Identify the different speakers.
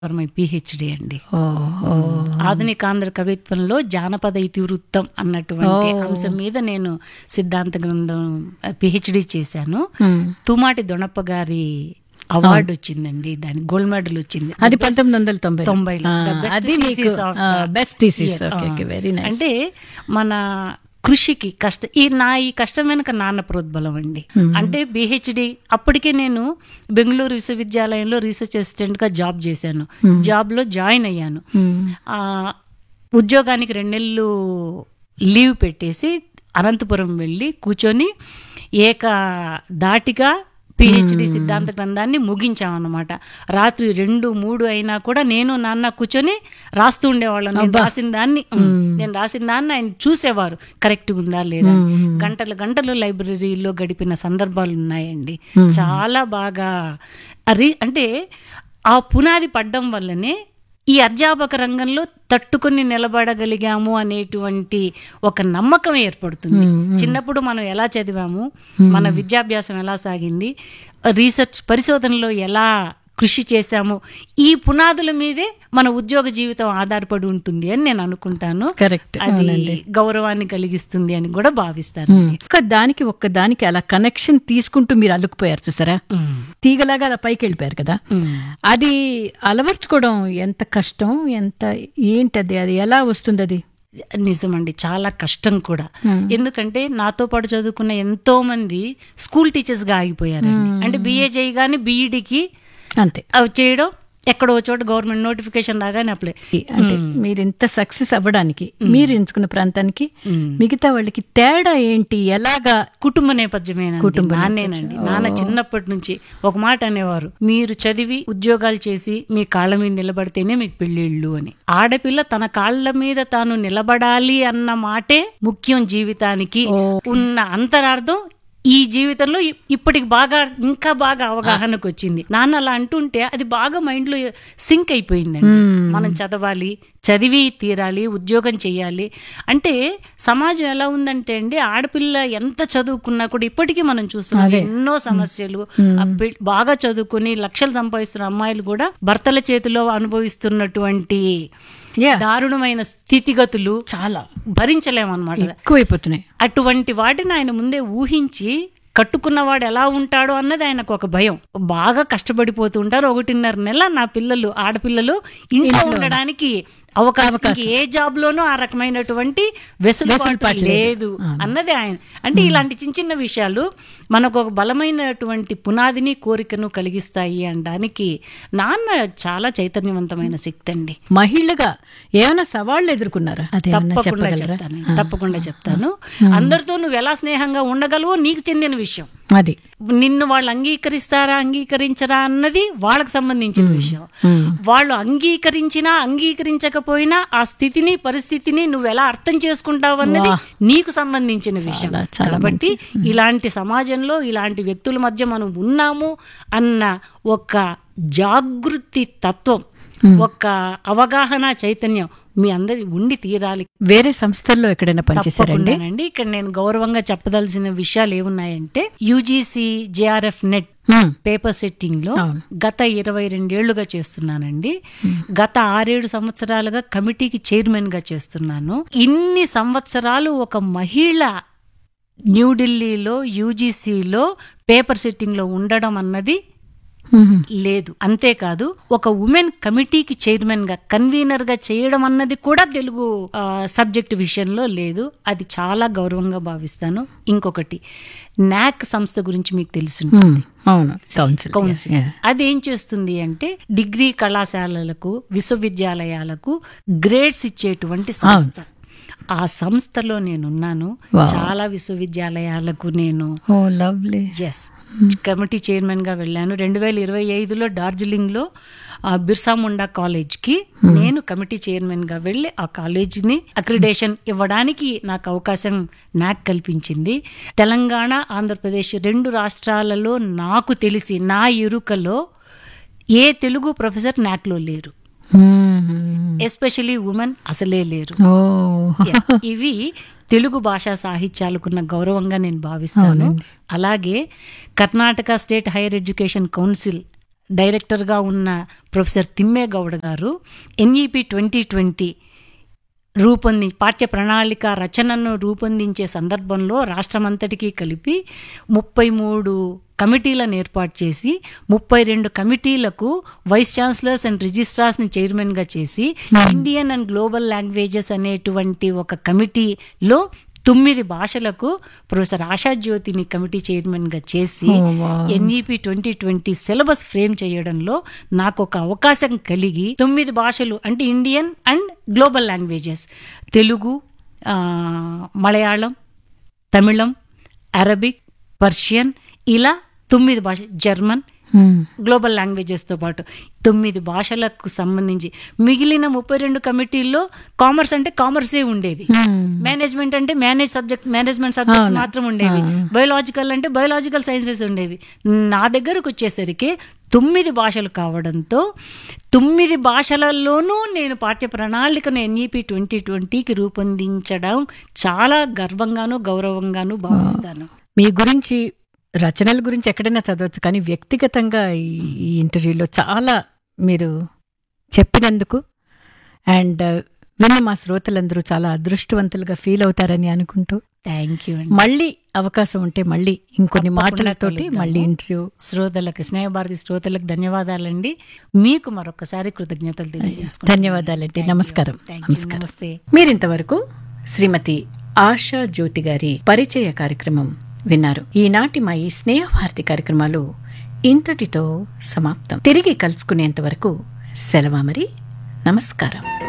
Speaker 1: For my PhD అండి
Speaker 2: ఓ, ఓ.
Speaker 1: ఆధునికాంధ్ర కవిత్వంలో జానపద ఇతివృత్తం అన్నటువంటి అంశం మీద నేను సిద్ధాంత గ్రంథం పిహెచ్డి చేశాను
Speaker 2: మ్మ్.
Speaker 1: తుమాటి దొణప్ప గారి అవార్డు వచ్చిందండి దానికి గోల్డ్ మెడల్ వచ్చింది
Speaker 2: అది పంతొమ్మిది వందల తొంభై
Speaker 1: తొంభైలో. The best
Speaker 2: అది మీకు
Speaker 1: thesis of the
Speaker 2: best thesis
Speaker 1: year.
Speaker 2: Okay okay
Speaker 1: ఆ.
Speaker 2: వెరీ నైస్
Speaker 1: అంటే మన కృషికి కష్ట ఈ నా ఈ కష్టం వెనుక నాన్న ప్రోద్బలం అండి అంటే బిహెచ్డి అప్పటికే నేను బెంగళూరు విశ్వవిద్యాలయంలో రీసెర్చ్ అసిస్టెంట్ గా జాబ్ చేశాను జాబ్ లో జాయిన్ అయ్యాను ఆ, ఉద్యోగానికి రెండు నెలలు లీవ్ పెట్టేసి అనంతపురం వెళ్ళి కూర్చొని ఏక దాటిగా పిహెచ్డి సిద్ధాంత గ్రంథాన్ని ముగించామన్నమాట రాత్రి రెండు మూడు అయినా కూడా నేను నాన్న కూర్చొని రాస్తూ ఉండేవాళ్ళం నేను రాసిన దాన్ని నేను రాసిన దాన్ని ఆయన చూసేవారు కరెక్ట్ ఉందా లేదా గంటలు గంటలు లైబ్రరీలో గడిపిన సందర్భాలు ఉన్నాయండి చాలా బాగా అరి అంటే ఆ పునాది పడ్డం వల్లనే ఈ అధ్యాపక రంగంలో తట్టుకొని నిలబడగలిగాము అనేటువంటి ఒక నమ్మకం ఏర్పడుతుంది చిన్నప్పుడు మనం ఎలా చదివాము మన విద్యాభ్యాసం ఎలా సాగింది రీసెర్చ్ పరిశోధనలో ఎలా కృషి చేశాము ఈ పునాదుల మీదే మన ఉద్యోగ జీవితం ఆధారపడి ఉంటుంది అని నేను అనుకుంటాను
Speaker 2: కరెక్ట్
Speaker 1: అది గౌరవాన్ని కలిగిస్తుంది అని కూడా భావిస్తాను
Speaker 2: ఒక్క దానికి ఒక్క దానికి అలా కనెక్షన్ తీసుకుంటూ మీరు అల్లుకుపోయారు చూసారా తీగలాగా అలా పైకి వెళ్ళిపోయారు కదా అది అలవర్చుకోవడం ఎంత కష్టం ఎంత ఏంటది అది ఎలా వస్తుంది అది
Speaker 1: నిజమండి చాలా కష్టం కూడా ఎందుకంటే నాతో పాటు చదువుకున్న ఎంతో మంది స్కూల్ టీచర్స్ గా ఆగిపోయారండి అంటే బిఏ చేయగానే బీఈడికి
Speaker 2: అంతే
Speaker 1: అవి చేయడం ఎక్కడో చోట గవర్నమెంట్ నోటిఫికేషన్ రాగానే అప్లై
Speaker 2: అంటే మీరు ఇంత సక్సెస్ అవ్వడానికి మీరు ఎంచుకున్న ప్రాంతానికి మిగతా వాళ్ళకి తేడా ఏంటి ఎలాగా
Speaker 1: కుటుంబ నేపథ్యమేనండి నాన్నేనండి నాన్న చిన్నప్పటి నుంచి ఒక మాట అనేవారు మీరు చదివి ఉద్యోగాలు చేసి మీ కాళ్ళ మీద నిలబడితేనే మీకు పెళ్ళిళ్ళు అని ఆడపిల్ల తన కాళ్ళ మీద తాను నిలబడాలి అన్న మాటే ముఖ్యం జీవితానికి ఉన్న అంతరార్థం ఈ జీవితంలో ఇ- ఇప్పటికి బాగా ఇంకా బాగా అవగాహనకు వచ్చింది నాన్న అలా అంటుంటే అది బాగా మైండ్ లో సింక్ అయిపోయిందండి మనం చదవాలి చదివి తీరాలి ఉద్యోగం చేయాలి అంటే సమాజం ఎలా ఉందంటే అండి ఆడపిల్ల ఎంత చదువుకున్నా కూడా ఇప్పటికీ మనం చూస్తున్నాం ఎన్నో సమస్యలు ఆ పి- బాగా చదువుకుని లక్షలు సంపాదిస్తున్న అమ్మాయిలు కూడా భర్తల చేతిలో అనుభవిస్తున్నటువంటి
Speaker 2: యా
Speaker 1: దారుణమైన స్థితిగతులు
Speaker 2: చాలా
Speaker 1: భరించలేమన్నమాట
Speaker 2: ఎక్కువైపోతున్నాయి
Speaker 1: అటువంటి వాటిని ఆయన ముందే ఊహించి కట్టుకున్నవాడు ఎలా ఉంటాడో అన్నది ఆయనకు ఒక భయం బాగా కష్టపడిపోతూ ఉంటారు ఒకటిన్నర నెల నా పిల్లలు ఆడపిల్లలు ఇంట్లో ఉండడానికి అవకాశం ఇంక ఏ జాబ్ లోనూ ఆ రకమైనటువంటి వెసులుబాటు లేదు అన్నది ఆయన అంటే ఇలాంటి చిన్న చిన్న విషయాలు మనకు ఒక బలమైనటువంటి పునాదిని కోరికను కలిగిస్తాయి అనడానికి నాన్న చాలా చైతన్యవంతమైన శక్తి అండి
Speaker 2: మహిళగా ఏమైనా సవాళ్ళు ఎదుర్కొన్నారా అదేమన్నా
Speaker 1: తప్పకుండా
Speaker 2: చెప్పగలరా
Speaker 1: చెప్తాను తప్పకుండా చెప్తాను అందరితో నువ్వు ఎలా స్నేహంగా ఉండగలవో నీకు చెందిన విషయం
Speaker 2: అది
Speaker 1: నిన్ను వాళ్ళు అంగీకరిస్తారా అంగీకరించరా అన్నది వాళ్ళకి సంబంధించిన విషయం వాళ్ళు అంగీకరించినా అంగీకరించకపోయినా ఆ స్థితిని పరిస్థితిని నువ్వు ఎలా అర్థం చేసుకుంటావు అన్నది నీకు సంబంధించిన విషయం
Speaker 2: చాలా, చాలా
Speaker 1: కాబట్టి ఇలాంటి సమాజంలో ఇలాంటి వ్యక్తుల మధ్య మనం ఉన్నాము అన్న ఒక జాగృతి తత్వం ఒక అవగాహన చైతన్యం మీ అందరి ఉండి తీరాలి
Speaker 2: వేరే సంస్థల్లో ఎక్కడైనా పనిచేశారండి
Speaker 1: తప్పకుండానండి ఇక్కడ నేను గౌరవంగా చెప్పదలసిన విషయాలు ఏమున్నాయంటే UGC JRF NET
Speaker 2: hmm.
Speaker 1: Paper setting లో
Speaker 2: అవును.
Speaker 1: గత ఇరవై రెండేళ్లుగా చేస్తున్నానండి గత ఆరేడు సంవత్సరాలుగా కమిటీకి చైర్మన్ గా చేస్తున్నాను ఇన్ని సంవత్సరాలు ఒక మహిళ న్యూఢిల్లీలో యూజీసీలో పేపర్ సెట్టింగ్ లో ఉండడం అన్నది
Speaker 2: హ్మ్.
Speaker 1: లేదు అంతేకాదు ఒక ఉమెన్ కమిటీకి చైర్మన్ గా కన్వీనర్ గా చేయడం అన్నది కూడా తెలుగు ఆ, సబ్జెక్ట్ విషయంలో లేదు అది చాలా గౌరవంగా భావిస్తాను ఇంకొకటి నాక్ సంస్థ గురించి మీకు తెలిసి
Speaker 2: హ్మ్. అవును కౌన్సిల్
Speaker 1: కౌన్సిల్ అదేం చేస్తుంది అంటే డిగ్రీ కళాశాలలకు విశ్వవిద్యాలయాలకు గ్రేడ్స్ ఇచ్చేటువంటి సంస్థ ఆ సంస్థలో నేనున్నాను చాలా విశ్వవిద్యాలయాలకు నేను
Speaker 2: ఓ లవ్లీ
Speaker 1: ఎస్ కమిటీ చైర్మన్ గా వెళ్ళాను రెండు వేల ఇరవై ఐదులో డార్జిలింగ్ లో ఆ, బిర్సా ముండా కాలేజ్ కి నేను కమిటీ చైర్మన్ గా వెళ్ళి ఆ కాలేజీని అక్రిడేషన్ ఇవ్వడానికి నాకు అవకాశం నాకు కల్పించింది తెలంగాణ ఆంధ్రప్రదేశ్ రెండు రాష్ట్రాలలో నాకు తెలిసి నా ఎరుకలో ఏ తెలుగు ప్రొఫెసర్ నాక్లో లేరు ఎస్పెషలీ ఉమెన్ అసలే లేరు
Speaker 2: ఓ
Speaker 1: Yeah. ఇవి తెలుగు భాషా సాహిత్యాలకున్న గౌరవంగా నేను భావిస్తాను అలాగే Karnataka state higher education council డైరెక్టర్గా ఉన్న ప్రొఫెసర్ తిమ్మేగౌడ గారు ఎన్ఈపి ట్వంటీ ట్వంటీ రూపొంది పాఠ్య ప్రణాళిక రచనను రూపొందించే సందర్భంలో రాష్ట్రమంతటికీ కలిపి ముప్పై మూడు కమిటీలను ఏర్పాటు చేసి ముప్పై రెండు కమిటీలకు వైస్ ఛాన్సలర్స్ అండ్ రిజిస్ట్రార్స్ని చైర్మన్గా చేసి ఇండియన్ అండ్ గ్లోబల్ లాంగ్వేజెస్ అనేటువంటి ఒక కమిటీలో తొమ్మిది భాషలకు ప్రొఫెసర్ ఆశా జ్యోతిని కమిటీ చైర్మన్గా చేసి
Speaker 2: Oh, wow.
Speaker 1: NEP twenty twenty syllabus frame చేయడంలో నాకు ఒక అవకాశం కలిగి తొమ్మిది భాషలు అంటే Indian and global languages Telugu ఆ, మలయాళం తమిళం అరబిక్ పర్షియన్ ఇలా తొమ్మిది భాష జర్మన్
Speaker 2: హ్మ్.
Speaker 1: గ్లోబల్ లాంగ్వేజెస్తో పాటు తొమ్మిది భాషలకు సంబంధించి మిగిలిన ముప్పై రెండు కమిటీల్లో కామర్స్ అంటే కామర్సే ఉండేవి
Speaker 2: హ్మ్.
Speaker 1: మేనేజ్మెంట్ అంటే మేనేజ్ సబ్జెక్ట్ మేనేజ్మెంట్ సబ్జెక్ట్స్ మాత్రం ఉండేవి బయోలాజికల్ అంటే బయోలాజికల్ సైన్సెస్ ఉండేవి నా దగ్గరకు వచ్చేసరికి తొమ్మిది భాషలు కావడంతో తొమ్మిది భాషలలోనూ నేను పాఠ్య ప్రణాళికను ఎన్ఈపి ట్వంటీ ట్వంటీకి రూపొందించడం చాలా గర్వంగాను గౌరవంగాను భావిస్తాను
Speaker 2: మీ గురించి రచనల గురించి ఎక్కడైనా చదవచ్చు కానీ వ్యక్తిగతంగా ఈ ఈ ఇంటర్వ్యూలో చాలా మీరు చెప్పినందుకు అండ్ విన్న మా శ్రోతలందరూ చాలా అదృష్టవంతులుగా ఫీల్ అవుతారని అనుకుంటూ
Speaker 1: థ్యాంక్ యూ అండి
Speaker 2: మళ్ళీ అవకాశం ఉంటే మళ్ళీ ఇంకొన్ని
Speaker 1: తప్పకుండా
Speaker 2: మాటలతోటి
Speaker 1: కలుద్దాము.
Speaker 2: మళ్ళీ ఇంటర్వ్యూ
Speaker 1: శ్రోతలకు స్నేహభారతి శ్రోతలకు ధన్యవాదాలండి మీకు మరొకసారి కృతజ్ఞతలు తెలియజేసుకుంటాను
Speaker 2: ధన్యవాదాలండి నమస్కారం నమస్కారం
Speaker 1: నమస్తే
Speaker 2: మీరింతవరకు శ్రీమతి ఆశా జ్యోతి గారి పరిచయ కార్యక్రమం విన్నారు ఈనాటి మా ఈ స్నేహభారతి కార్యక్రమాలు ఇంతటితో సమాప్తం తిరిగి కలుసుకునేంత వరకు సెలవా మరి నమస్కారం